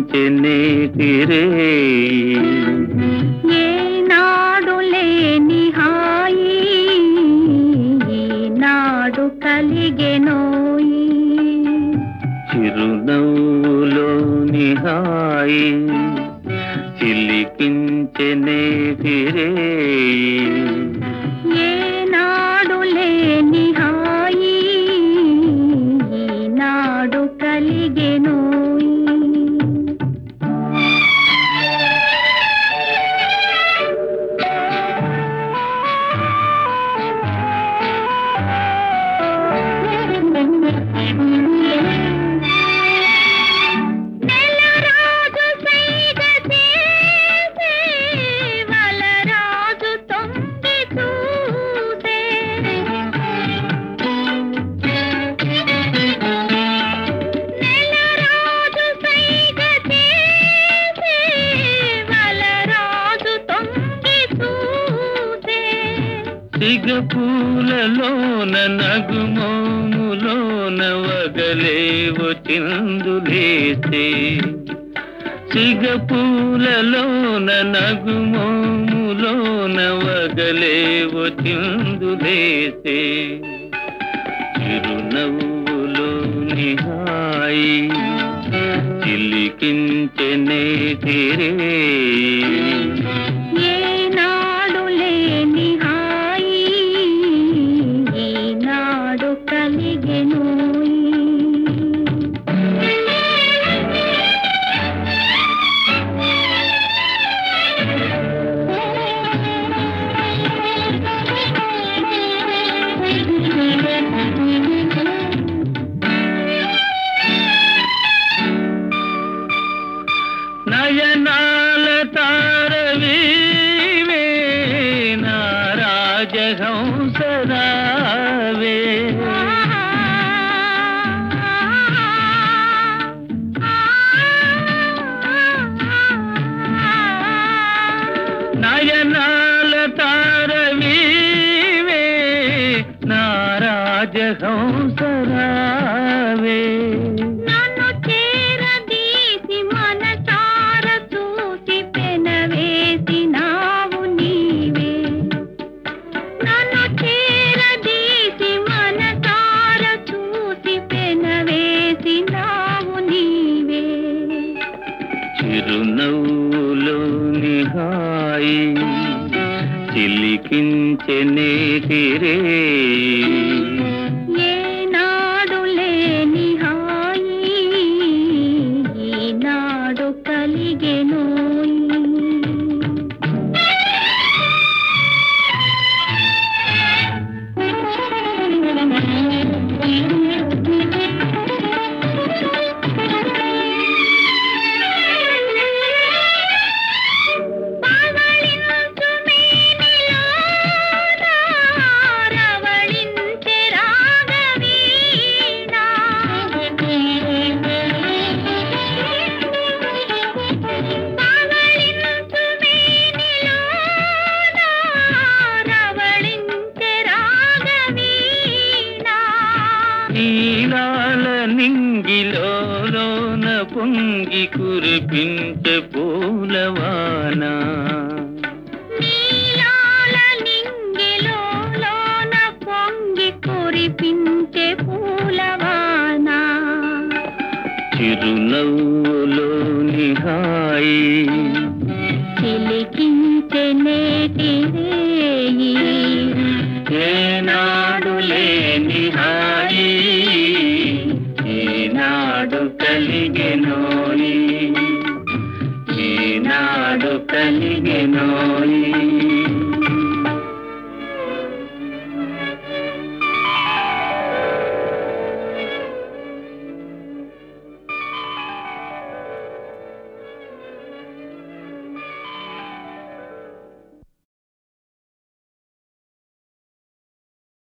చిలికించెనేటిరే ఏనాడు లేని హాయి ఈనాడు కలిగెనోయి చిరునవ్వులోని హాయి చిలికించెనేటిరే ఏనాడు లేని హాయి ఈనాడు కలిగెనోయి నెలరాజు సైగ చేసే వలరాజు తొంగి చూసే నెలరాజు సైగ చేసే వలరాజు తొంగి చూసే సిగపూలలోన నగుమోములోన వగలేవు చిందులేసే సిగపూలలోన నగుమోములోన వగలేవు చిందులేసే చిరునవ్వులోని హాయి చిలికించనే తిరే ఏనాడు లేని హాయి ఈనాడు కలిగెనోయి నయనాల తారవీవే నా రాజహంసరావే నయనాల తారవీవే నా రాజహంసరావే నన్ను చేరదీసి మనసార చూసి పెనవేసినావు నీవే నన్ను చేరదీసి మనసార చూసి పెనవేసినావు నీవే చిరునవ్వులోని హాయి చిలికించెనే తిరే ఏనాడు లేని హాయి ఈనాడు కలిగెనోయి పవళించు మేనిలోన రవళించె రాగవీణ. పవళించు మేనిలోన రవళించె రాగవీణ. ఈలాల నింగిలోన పొంగి కురిపించే పూలవానా నీలాల నింగిలోన పొంగి కురిపించే పూలవాన చిరునవ్వులోని హాయి చిలికించే నేటి రేయి ఏనాడు లేని హాయి ఈనాడు కలిగెనోయి ఈనాడు కలిగెనోయి